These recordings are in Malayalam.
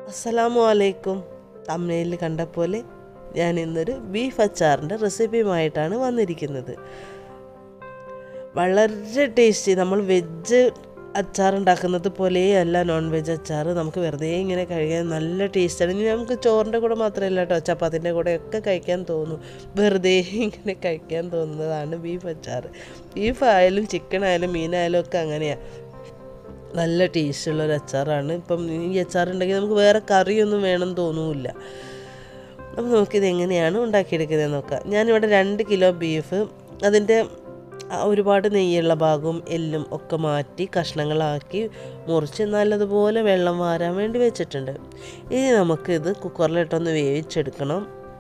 അസ്സലാമു അലൈക്കും തമിഴിൽ കണ്ട പോലെ ഞാൻ ഇന്നൊരു ബീഫ് അച്ചാറിൻ്റെ റെസിപ്പിയുമായിട്ടാണ് വന്നിരിക്കുന്നത് വളരെ ടേസ്റ്റി നമ്മൾ വെജ് അച്ചാർ ഉണ്ടാക്കുന്നത് പോലെയല്ല നോൺ വെജ് അച്ചാർ നമുക്ക് വെറുതെ ഇങ്ങനെ കഴിക്കാൻ നല്ല ടേസ്റ്റാണ് ഇനി നമുക്ക് ചോറിൻ്റെ കൂടെ മാത്രമല്ല കേട്ടോ ചപ്പാത്തിൻ്റെ കൂടെ ഒക്കെ കഴിക്കാൻ തോന്നും വെറുതെ ഇങ്ങനെ കഴിക്കാൻ തോന്നുന്നതാണ് ബീഫ് അച്ചാർ ബീഫ് ആയാലും ചിക്കൻ ആയാലും മീനായാലും ഒക്കെ അങ്ങനെയാണ് നല്ല ടേസ്റ്റുള്ള ഒരു അച്ചാറാണ് ഇപ്പം ഈ അച്ചാർ ഉണ്ടെങ്കിൽ നമുക്ക് വേറെ കറിയൊന്നും വേണം തോന്നുമില്ല അപ്പം നമുക്കിത് എങ്ങനെയാണ് ഉണ്ടാക്കിയെടുക്കുന്നത് നോക്കാം ഞാനിവിടെ രണ്ട് കിലോ ബീഫ് അതിൻ്റെ ആ ഒരുപാട് നെയ്യുള്ള ഭാഗവും എല്ലും ഒക്കെ മാറ്റി കഷ്ണങ്ങളാക്കി മുറിച്ച് നല്ലതുപോലെ വെള്ളം വാരാൻ വേണ്ടി വെച്ചിട്ടുണ്ട് ഇനി നമുക്കിത് കുക്കറിലിട്ടൊന്ന് വേവിച്ചെടുക്കണം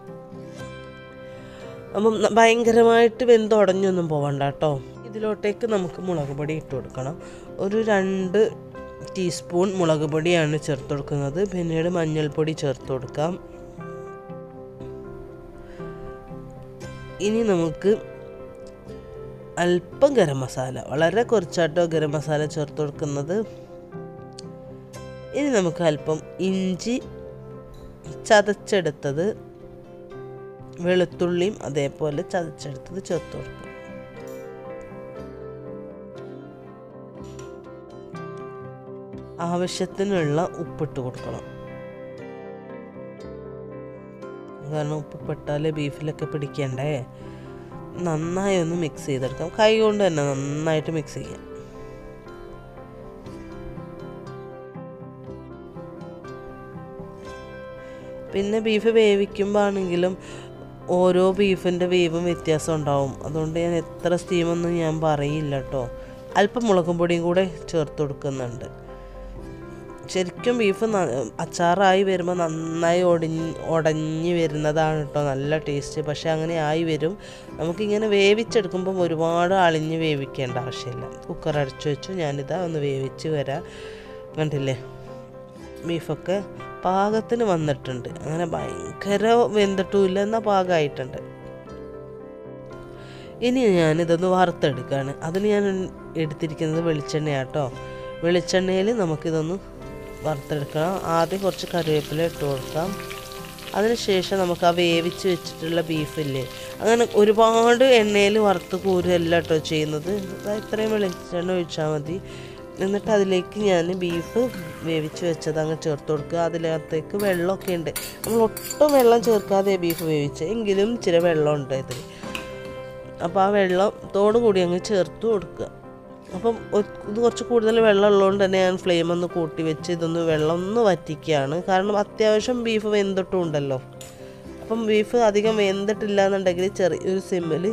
അപ്പം ന- ഭയങ്കരമായിട്ട് വെന്തുടഞ്ഞൊന്നും പോവണ്ട കേട്ടോ ഇതിലോട്ടേക്ക് നമുക്ക് മുളക് പൊടി ഇട്ട് കൊടുക്കണം ഒരു രണ്ട് ടീസ്പൂൺ മുളക് പൊടിയാണ് ചേർത്ത് കൊടുക്കുന്നത് പിന്നീട് മഞ്ഞൾപ്പൊടി ചേർത്ത് കൊടുക്കാം ഇനി നമുക്ക് അല്പം ഗരം മസാല വളരെ കുറച്ചാട്ടോ ഗരം മസാല ചേർത്ത് കൊടുക്കുന്നത് ഇനി നമുക്ക് അല്പം ഇഞ്ചി ചതച്ചെടുത്തത് വെളുത്തുള്ളിയും അതേപോലെ ചതച്ചെടുത്തത് ചേർത്ത് കൊടുക്കും ആവശ്യത്തിനുള്ള ഉപ്പിട്ട് കൊടുക്കണം കാരണം ഉപ്പ് പെട്ടാലേ ബീഫിലൊക്കെ പിടിക്കണ്ടേ നന്നായി ഒന്ന് മിക്സ് ചെയ്തെടുക്കാം കൈ കൊണ്ട് തന്നെ നന്നായിട്ട് മിക്സ് ചെയ്യാം പിന്നെ ബീഫ് വേവിക്കുമ്പോൾ ആണെങ്കിലും ഓരോ ബീഫിൻ്റെ വേവും വ്യത്യാസം ഉണ്ടാവും അതുകൊണ്ട് ഞാൻ എത്ര സ്റ്റീമൊന്നും ഞാൻ പറയില്ല കേട്ടോ അല്പം മുളകും പൊടിയും കൂടെ ചേർത്ത് കൊടുക്കുന്നുണ്ട് ശരിക്കും ബീഫ് ന- അച്ചാറായി വരുമ്പോൾ നന്നായി ഒടിഞ്ഞ് ഉടഞ്ഞ് വരുന്നതാണ് കേട്ടോ നല്ല ടേസ്റ്റ് പക്ഷേ അങ്ങനെ ആയി വരും നമുക്കിങ്ങനെ വേവിച്ചെടുക്കുമ്പം ഒരുപാട് അളിഞ്ഞ് വേവിക്കേണ്ട ആവശ്യമില്ല കുക്കർ അടച്ചു വെച്ചു ഞാനിതാ ഒന്ന് വേവിച്ച് വരാം കണ്ടില്ലേ ബീഫൊക്കെ പാകത്തിന് വന്നിട്ടുണ്ട് അങ്ങനെ ഭയങ്കര വെന്തിട്ടുമില്ല എന്നാൽ പാകമായിട്ടുണ്ട് ഇനി ഞാനിതൊന്ന് വറുത്തെടുക്കുകയാണ് അതിന് ഞാൻ എടുത്തിരിക്കുന്നത് വെളിച്ചെണ്ണയാട്ടോ വെളിച്ചെണ്ണയിൽ നമുക്കിതൊന്ന് വറുത്തെടുക്കണം ആദ്യം കുറച്ച് കറിവേപ്പില ഇട്ട് കൊടുക്കാം അതിനുശേഷം നമുക്ക് ആ വേവിച്ച് വെച്ചിട്ടുള്ള ബീഫില്ലേ അങ്ങനെ ഒരുപാട് എണ്ണയിൽ വറുത്ത് കോരുകയല്ല കേട്ടോ ചെയ്യുന്നത് ദാ ഇത്രയും വെളിച്ചെണ്ണ ഒഴിച്ചാൽ മതി എന്നിട്ട് അതിലേക്ക് ഞാൻ ബീഫ് വേവിച്ച് വെച്ചത് അങ്ങ് ചേർത്ത് കൊടുക്കുക അതിനകത്തേക്ക് വെള്ളമൊക്കെ ഉണ്ട് നമ്മൾ ഒട്ടും വെള്ളം ചേർക്കാതെ ബീഫ് വേവിച്ചത് എങ്കിലും ഇച്ചിരി വെള്ളമുണ്ട് ഇതിൽ അപ്പോൾ ആ വെള്ളത്തോടു കൂടി അങ്ങ് ചേർത്ത് കൊടുക്കുക അപ്പം ഒ- ഇത് കുറച്ച് കൂടുതൽ വെള്ളം ഉള്ളതുകൊണ്ട് തന്നെ ഞാൻ ഫ്ലെയിം ഒന്ന് കൂട്ടി വെച്ച് ഇതൊന്ന് വെള്ളം ഒന്ന് വറ്റിക്കുകയാണ് കാരണം അത്യാവശ്യം ബീഫ് വെന്തിട്ടും ഉണ്ടല്ലോ അപ്പം ബീഫ് അധികം വെന്തിട്ടില്ല എന്നുണ്ടെങ്കിൽ ചെറിയൊരു സിമ്മിൽ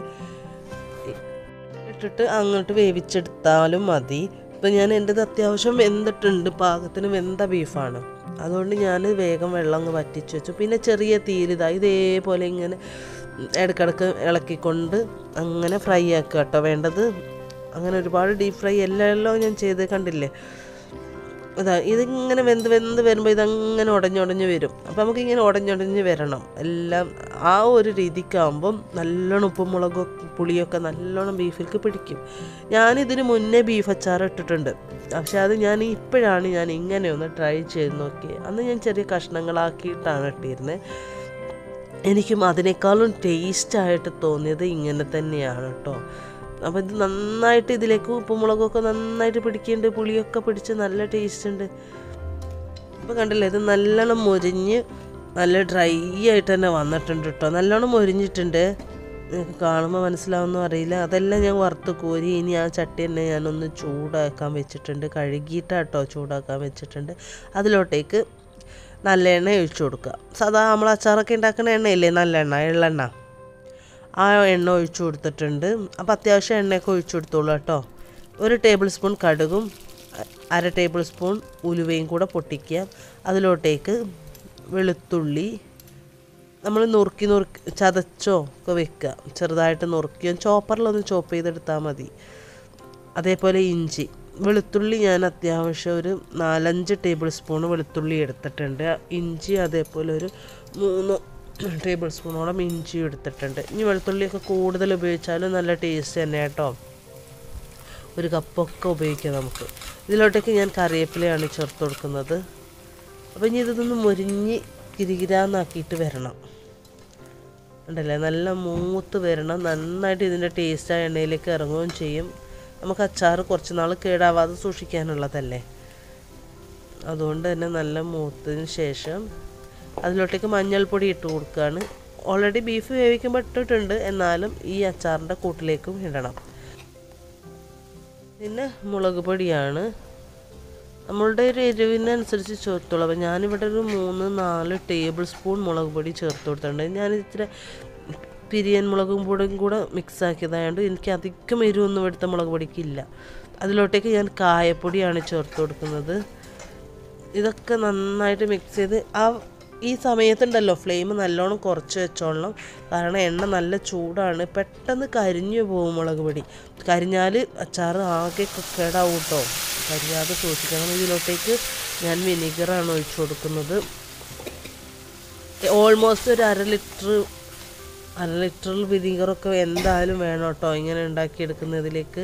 ഇട്ടിട്ട് അങ്ങോട്ട് വേവിച്ചെടുത്താലും മതി ഇപ്പം ഞാൻ എൻ്റെത് അത്യാവശ്യം വെന്തിട്ടുണ്ട് പാകത്തിന് വെന്ത ബീഫാണ് അതുകൊണ്ട് ഞാൻ വേഗം വെള്ളം അങ്ങ് വറ്റിച്ച് വെച്ചു പിന്നെ ചെറിയ തീരിതാ ഇതേപോലെ ഇങ്ങനെ ഇടക്കിടക്ക് ഇളക്കിക്കൊണ്ട് അങ്ങനെ ഫ്രൈ ആക്കുക കേട്ടോ വേണ്ടത് അങ്ങനെ ഒരുപാട് ഡീപ്പ് ഫ്രൈ എല്ലാം ഞാൻ ചെയ്ത് കണ്ടില്ലേ ഇതാ ഇതിങ്ങനെ വെന്ത് വെന്ത് വരുമ്പോൾ ഇതങ്ങനെ ഉടഞ്ഞുടഞ്ഞ് വരും അപ്പോൾ നമുക്കിങ്ങനെ ഉടഞ്ഞുടഞ്ഞ് വരണം എല്ലാം ആ ഒരു രീതിക്കാകുമ്പം നല്ലോണം ഉപ്പും മുളകും പുളിയൊക്കെ നല്ലോണം ബീഫിലേക്ക് പിടിക്കും ഞാനിതിന് മുന്നേ ബീഫ് അച്ചാർ ഇട്ടിട്ടുണ്ട് പക്ഷെ അത് ഞാൻ ഇപ്പോഴാണ് ഞാൻ ഇങ്ങനെ ഒന്ന് ട്രൈ ചെയ്ത് നോക്കിയത് അന്ന് ഞാൻ ചെറിയ കഷ്ണങ്ങളാക്കിയിട്ടാണ് ഇട്ടിരുന്നത് എനിക്കും അതിനേക്കാളും ടേസ്റ്റായിട്ട് തോന്നിയത് ഇങ്ങനെ തന്നെയാണ് കേട്ടോ അപ്പോൾ ഇത് നന്നായിട്ട് ഇതിലേക്ക് ഉപ്പും മുളകൊക്കെ നന്നായിട്ട് പിടിക്കുന്നുണ്ട് പുളിയൊക്കെ പിടിച്ച് നല്ല ടേസ്റ്റ് ഉണ്ട് ഇപ്പോൾ കണ്ടില്ലേ ഇത് നല്ലോണം മൊരിഞ്ഞ് നല്ല ഡ്രൈ ആയിട്ട് തന്നെ വന്നിട്ടുണ്ട് കേട്ടോ നല്ലോണം മൊരിഞ്ഞിട്ടുണ്ട് നിങ്ങൾക്ക് കാണുമ്പോൾ മനസ്സിലാവുമെന്നും അറിയില്ല അതെല്ലാം ഞാൻ വറുത്ത് കോരി ഇനി ആ ചട്ടി തന്നെ ഞാനൊന്ന് ചൂടാക്കാൻ വെച്ചിട്ടുണ്ട് കഴുകിയിട്ടാട്ടോ ചൂടാക്കാൻ വെച്ചിട്ടുണ്ട് അതിലോട്ടേക്ക് നല്ല എണ്ണ ഒഴിച്ചു കൊടുക്കുക സാധാ നമ്മൾ അച്ചാറൊക്കെ ഉണ്ടാക്കുന്ന എണ്ണയില്ലേ നല്ല എണ്ണ എള്ളെണ്ണ ആ എണ്ണ ഒഴിച്ചു കൊടുത്തിട്ടുണ്ട് അപ്പോൾ അത്യാവശ്യം എണ്ണയൊക്കെ ഒഴിച്ചു കൊടുത്തോളൂ കേട്ടോ ഒരു ടേബിൾ സ്പൂൺ കടുകും അ- അര ടേബിൾ സ്പൂൺ ഉലുവയും കൂടെ പൊട്ടിക്കുക അതിലോട്ടേക്ക് വെളുത്തുള്ളി നമ്മൾ നുറുക്കി നുറുക്കി ചതച്ചോ ഒക്കെ വെക്കുക ചെറുതായിട്ട് നുറുക്കിയോ ചോപ്പറിലൊന്ന് ചോപ്പ് ചെയ്തെടുത്താൽ മതി അതേപോലെ ഇഞ്ചി വെളുത്തുള്ളി ഞാൻ അത്യാവശ്യം ഒരു നാലഞ്ച് ടേബിൾ സ്പൂൺ വെളുത്തുള്ളി എടുത്തിട്ടുണ്ട് ഇഞ്ചി അതേപോലെ ഒരു മൂന്ന് ടേബിൾ സ്പൂണോളം ഇഞ്ചി എടുത്തിട്ടുണ്ട് ഇനി വെളുത്തുള്ളിയൊക്കെ കൂടുതൽ ഉപയോഗിച്ചാലും നല്ല ടേസ്റ്റ് തന്നെ കേട്ടോ ഒരു കപ്പൊക്കെ ഉപയോഗിക്കാം നമുക്ക് ഇതിലോട്ടേക്ക് ഞാൻ കറിവേപ്പിലയാണ് ചേർത്ത് കൊടുക്കുന്നത് അപ്പോൾ ഇനി ഇതൊന്ന് മുരിഞ്ഞ് കിരികിരാന്നാക്കിയിട്ട് വരണം ഉണ്ടല്ലേ നല്ല മൂത്ത് വരണം നന്നായിട്ട് ഇതിൻ്റെ ടേസ്റ്റ് ആ എണ്ണയിലേക്ക് ഇറങ്ങുകയും ചെയ്യും നമുക്ക് അച്ചാർ കുറച്ച് നാൾ കേടാവാതെ സൂക്ഷിക്കാനുള്ളതല്ലേ അതുകൊണ്ട് തന്നെ നല്ല മൂത്തതിന് ശേഷം അതിലോട്ടേക്ക് മഞ്ഞൾപ്പൊടി ഇട്ട് കൊടുക്കുകയാണ് ഓൾറെഡി ബീഫ് വേവിക്കുമ്പോൾ ഇട്ടിട്ടുണ്ട് എന്നാലും ഈ അച്ചാറിൻ്റെ കൂട്ടിലേക്കും ഇടണം പിന്നെ മുളക് പൊടിയാണ് നമ്മളുടെ ഒരു എരിവിനനുസരിച്ച് ചേർത്തോളൂ അപ്പോൾ ഞാനിവിടെ ഒരു മൂന്ന് നാല് ടേബിൾ സ്പൂൺ മുളക് പൊടി ചേർത്ത് കൊടുത്തിട്ടുണ്ട് ഞാൻ ഇത്തിരി പിരിയൻ മുളകും പൊടിയും കൂടെ മിക്സ് ആക്കിയതായതുകൊണ്ട് എനിക്ക് അധികം എരിവൊന്നും എടുത്ത മുളക് പൊടിക്കില്ല അതിലോട്ടേക്ക് ഞാൻ കായപ്പൊടിയാണ് ചേർത്ത് കൊടുക്കുന്നത് ഇതൊക്കെ നന്നായിട്ട് മിക്സ് ചെയ്ത് ആ ഈ സമയത്തുണ്ടല്ലോ ഫ്ലെയിം നല്ലോണം കുറച്ച് വെച്ചോളണം കാരണം എണ്ണ നല്ല ചൂടാണ് പെട്ടെന്ന് കരിഞ്ഞു പോകും മുളക് പൊടി കരിഞ്ഞാൽ അച്ചാർ ആകെ കേടാവും കേട്ടോ കരിയാതെ സൂക്ഷിക്കണം ഇതിലോട്ടേക്ക് ഞാൻ വിനീഗറാണ് ഒഴിച്ചു കൊടുക്കുന്നത് ഓൾമോസ്റ്റ് ഒരു അര ലിറ്റർ അര ലിറ്റർ വിനീഗറൊക്കെ എന്തായാലും വേണം കേട്ടോ ഇങ്ങനെ ഉണ്ടാക്കിയെടുക്കുന്നതിലേക്ക്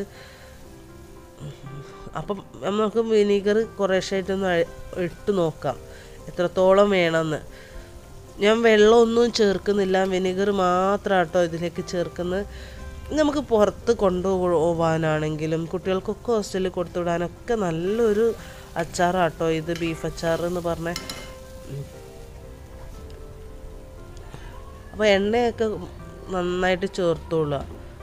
അപ്പം നമുക്ക് വിനീഗർ കുറേശ്ശായിട്ടൊന്ന് അഴ- ഇട്ട് നോക്കാം എത്രത്തോളം വേണമെന്ന് ഞാൻ വെള്ളമൊന്നും ചേർക്കുന്നില്ല വിനീഗർ മാത്രം കേട്ടോ ഇതിലേക്ക് ചേർക്കുന്നത് നമുക്ക് പുറത്ത് കൊണ്ടുപോകാനാണെങ്കിലും കുട്ടികൾക്കൊക്കെ ഹോസ്റ്റലിൽ കൊടുത്തു വിടാനൊക്കെ നല്ലൊരു അച്ചാറാട്ടോ ഇത് ബീഫ് അച്ചാർ എന്ന് പറഞ്ഞ അപ്പോൾ എണ്ണയൊക്കെ നന്നായിട്ട് ചേർത്തോളുക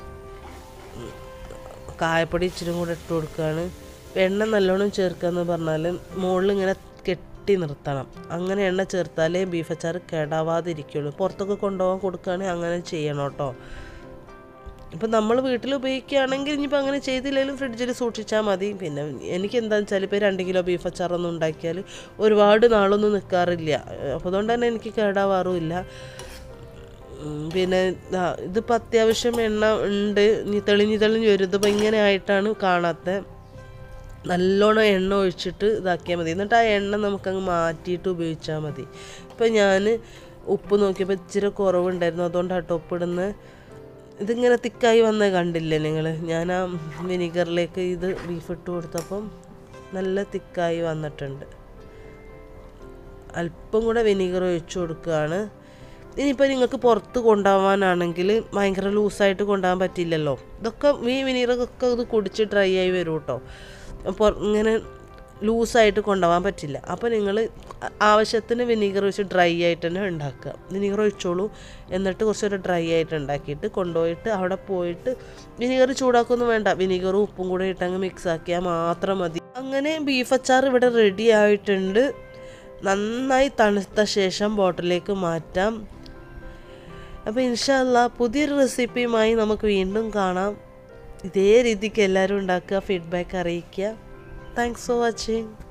കായപ്പൊടി ഇച്ചിരി കൂടെ ഇട്ട് കൊടുക്കുകയാണ് എണ്ണ നല്ലോണം ചേർക്കുക എന്ന് പറഞ്ഞാൽ മുകളിൽ ഇങ്ങനെ കെട്ടി നിർത്തണം അങ്ങനെ എണ്ണ ചേർത്താലേ ബീഫ് അച്ചാർ കേടാവാതിരിക്കുള്ളൂ പുറത്തൊക്കെ കൊണ്ടുപോകാൻ കൊടുക്കുകയാണെങ്കിൽ അങ്ങനെ ചെയ്യണം കേട്ടോ ഇപ്പം നമ്മൾ വീട്ടിൽ ഉപയോഗിക്കുകയാണെങ്കിൽ ഇനിയിപ്പോൾ അങ്ങനെ ചെയ്തില്ലെങ്കിലും ഫ്രിഡ്ജിൽ സൂക്ഷിച്ചാൽ മതി പിന്നെ എനിക്ക് എന്താണെന്ന് വെച്ചാൽ ഇപ്പോൾ രണ്ട് കിലോ ബീഫ് അച്ചാറൊന്നും ഉണ്ടാക്കിയാൽ ഒരുപാട് നാളൊന്നും നിൽക്കാറില്ല അപ്പോൾ അതുകൊണ്ട് തന്നെ എനിക്ക് കേടാവാറുമില്ല ഉം, പിന്നെ ദാ ഇതിപ്പോൾ അത്യാവശ്യം എണ്ണ ഉണ്ട് ഇനി തെളിഞ്ഞ് തെളിഞ്ഞ് വരും ഇതിപ്പോൾ ഇങ്ങനെ ആയിട്ടാണ് കാണാത്തത് നല്ലോണം എണ്ണ ഒഴിച്ചിട്ട് ഇതാക്കിയാൽ മതി എന്നിട്ട് ആ എണ്ണ നമുക്കങ്ങ് മാറ്റിയിട്ട് ഉപയോഗിച്ചാൽ മതി ഇപ്പം ഞാൻ ഉപ്പ് നോക്കിയപ്പോൾ ഇച്ചിരി കുറവുണ്ടായിരുന്നു അതുകൊണ്ടാണ് ഉപ്പ് ഇടുന്നത് ഇതിങ്ങനെ തിക്കായി വന്നത് കണ്ടില്ലേ നിങ്ങൾ ഞാൻ ആ വിനീഗറിലേക്ക് ഇത് ബീഫ് ഇട്ട് കൊടുത്തപ്പം നല്ല തിക്കായി വന്നിട്ടുണ്ട് അല്പം കൂടെ വിനീഗർ ഒഴിച്ചു കൊടുക്കുകയാണ് ഇനിയിപ്പോൾ നിങ്ങൾക്ക് പുറത്ത് കൊണ്ടുപോകാനാണെങ്കിൽ ഭയങ്കര ലൂസായിട്ട് കൊണ്ടുപോകാൻ പറ്റില്ലല്ലോ ഇതൊക്കെ ഈ വിനീഗറൊക്കെ ഇത് കുടിച്ച് ഡ്രൈ ആയി വരും കേട്ടോ അപ്പോൾ ഇങ്ങനെ ലൂസായിട്ട് കൊണ്ടുപോകാൻ പറ്റില്ല അപ്പോൾ നിങ്ങൾ ആവശ്യത്തിന് വിനീഗർ ഒഴിച്ച് ഡ്രൈ ആയിട്ട് തന്നെ ഉണ്ടാക്കുക വിനീഗർ ഒഴിച്ചോളൂ എന്നിട്ട് കുറച്ചൊരു ഡ്രൈ ആയിട്ട് ഉണ്ടാക്കിയിട്ട് കൊണ്ടുപോയിട്ട് അവിടെ പോയിട്ട് വിനീഗർ ചൂടാക്കൊന്നും വേണ്ട വിനീഗറും ഉപ്പും കൂടെ ഇട്ടങ്ങ് മിക്സ് ആക്കിയാൽ മാത്രം മതി അങ്ങനെ ബീഫ് അച്ചാർ ഇവിടെ റെഡി ആയിട്ടുണ്ട് നന്നായി തണുത്ത ശേഷം ബോട്ടിലേക്ക് മാറ്റാം അപ്പോൾ ഇൻഷാല്ല പുതിയൊരു റെസിപ്പിയുമായി നമുക്ക് വീണ്ടും കാണാം ഇതേ രീതിക്ക് എല്ലാവരും ഉണ്ടാക്കുക ഫീഡ്ബാക്ക് അറിയിക്കുക താങ്ക്സ് ഫോർ വാച്ചിങ്